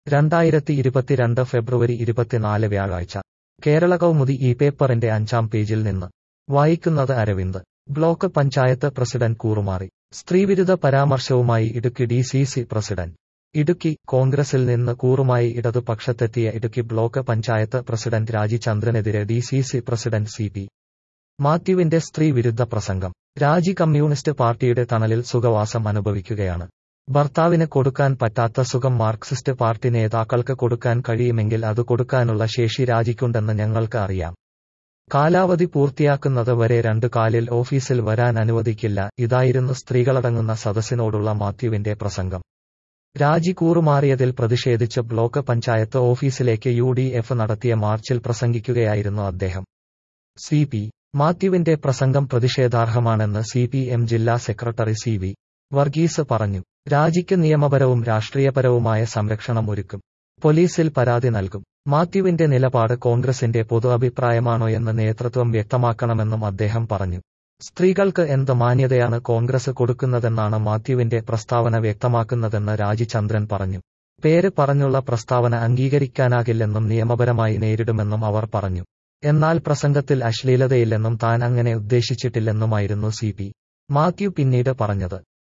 രണ്ടായിരത്തി ഇരുപത്തിരണ്ട് ഫെബ്രുവരി ഇരുപത്തിനാല് വ്യാഴാഴ്ച കേരള കൗമുദി ഈ പേപ്പറിന്റെ അഞ്ചാം പേജിൽ നിന്ന് വായിക്കുന്നത് അരവിന്ദ് ബ്ലോക്ക് പഞ്ചായത്ത് പ്രസിഡന്റ് കൂറുമാറി സ്ത്രീവിരുദ്ധ പരാമർശവുമായി Idukki D C C president Idukki കോൺഗ്രസിൽ നിന്ന് കൂറുമായി ഇടതുപക്ഷത്തെത്തിയ ഇടുക്കി ബ്ലോക്ക് പഞ്ചായത്ത് പ്രസിഡന്റ് രാജി ചന്ദ്രനെതിരെ D C C president C P മാത്യുവിന്റെ സ്ത്രീവിരുദ്ധ പ്രസംഗം രാജി കമ്മ്യൂണിസ്റ്റ് പാർട്ടിയുടെ തണലിൽ സുഖവാസം അനുഭവിക്കുകയാണ് ഭർത്താവിന് കൊടുക്കാൻ പറ്റാത്ത സുഖം മാർക്സിസ്റ്റ് പാർട്ടി നേതാക്കൾക്ക് കൊടുക്കാൻ കഴിയുമെങ്കിൽ അത് കൊടുക്കാനുള്ള ശേഷി രാജിക്കുണ്ടെന്ന് ഞങ്ങൾക്ക് അറിയാം കാലാവധി പൂർത്തിയാക്കുന്നത് വരെ രണ്ടു കാലിൽ ഓഫീസിൽ വരാൻ അനുവദിക്കില്ല ഇതായിരുന്നു സ്ത്രീകളടങ്ങുന്ന സദസ്സിനോടുള്ള മാത്യുവിന്റെ പ്രസംഗം രാജി കൂറുമാറിയതിൽ പ്രതിഷേധിച്ച് ബ്ലോക്ക് പഞ്ചായത്ത് ഓഫീസിലേക്ക് യു ഡി എഫ് നടത്തിയ മാർച്ചിൽ പ്രസംഗിക്കുകയായിരുന്നു അദ്ദേഹം സി പി മാത്യുവിന്റെ പ്രസംഗം പ്രതിഷേധാർഹമാണെന്ന് സി പി എം ജില്ലാ സെക്രട്ടറി സി വി വർഗീസ് പറഞ്ഞു രാജിക്ക് നിയമപരവും രാഷ്ട്രീയപരവുമായ സംരക്ഷണം ഒരുക്കും പോലീസിൽ പരാതി നൽകും മാത്യുവിന്റെ നിലപാട് കോൺഗ്രസിന്റെ പൊതു അഭിപ്രായമാണോയെന്ന് നേതൃത്വം വ്യക്തമാക്കണമെന്നും അദ്ദേഹം പറഞ്ഞു സ്ത്രീകൾക്ക് എന്ത് മാന്യതയാണ് കോൺഗ്രസ് കൊടുക്കുന്നതെന്നാണ് മാത്യുവിന്റെ പ്രസ്താവന വ്യക്തമാക്കുന്നതെന്ന് രാജിചന്ദ്രൻ പറഞ്ഞു പേര് പറഞ്ഞുള്ള പ്രസ്താവന അംഗീകരിക്കാനാകില്ലെന്നും നിയമപരമായി നേരിടുമെന്നും അവർ പറഞ്ഞു എന്നാൽ പ്രസംഗത്തിൽ അശ്ലീലതയില്ലെന്നും താൻ അങ്ങനെ ഉദ്ദേശിച്ചിട്ടില്ലെന്നുമായിരുന്നു സി പി മാത്യു പിന്നീട് പറഞ്ഞത്